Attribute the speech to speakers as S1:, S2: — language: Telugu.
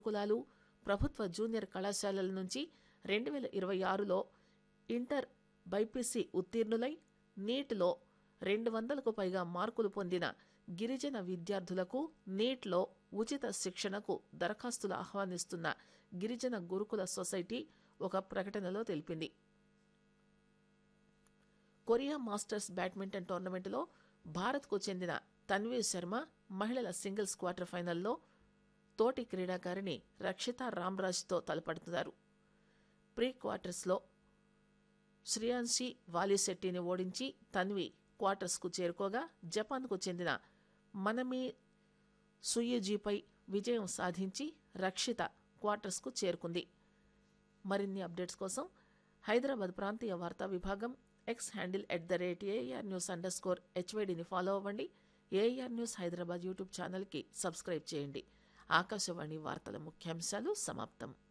S1: గురుకులాలు ప్రభుత్వ జూనియర్ కళాశాలల నుంచి రెండు వేల ఇరవై ఆరులో ఇంటర్ బైపీసీ ఉత్తీర్ణులై నీట్లో రెండు వందలకు పైగా మార్కులు పొందిన గిరిజన విద్యార్థులకు నీట్లో ఉచిత శిక్షణకు దరఖాస్తులు ఆహ్వానిస్తున్న గిరిజన గురుకుల సొసైటీ ఒక ప్రకటనలో తెలిపింది కొరియా మాస్టర్స్ బ్యాడ్మింటన్ టోర్నమెంటులో భారత్కు చెందిన తన్వీర్ శర్మ మహిళల సింగిల్స్ క్వార్టర్ ఫైనల్లో తోటి క్రీడాకారిణి రక్షిత రామ్రాజ్తో తలపడుతున్నారు ప్రీ క్వార్టర్స్లో శ్రియాన్షి వాలిశెట్టిని ఓడించి తన్వి క్వార్టర్స్కు చేరుకోగా జపాన్కు చెందిన మనమి సుయుజీపై విజయం సాధించి రక్షిత క్వార్టర్స్కు చేరుకుంది మరిన్ని అప్డేట్స్ కోసం హైదరాబాద్ ప్రాంతీయ వార్తా విభాగం X handle at the rate AIR news underscore హెచ్వైడిని ఫాలో అవ్వండి ఏఆర్ న్యూస్ హైదరాబాద్ యూట్యూబ్ ఛానల్కి సబ్స్క్రైబ్ చేయండి ఆకాశవాణి వార్తల ముఖ్యాంశాలు సమాప్తం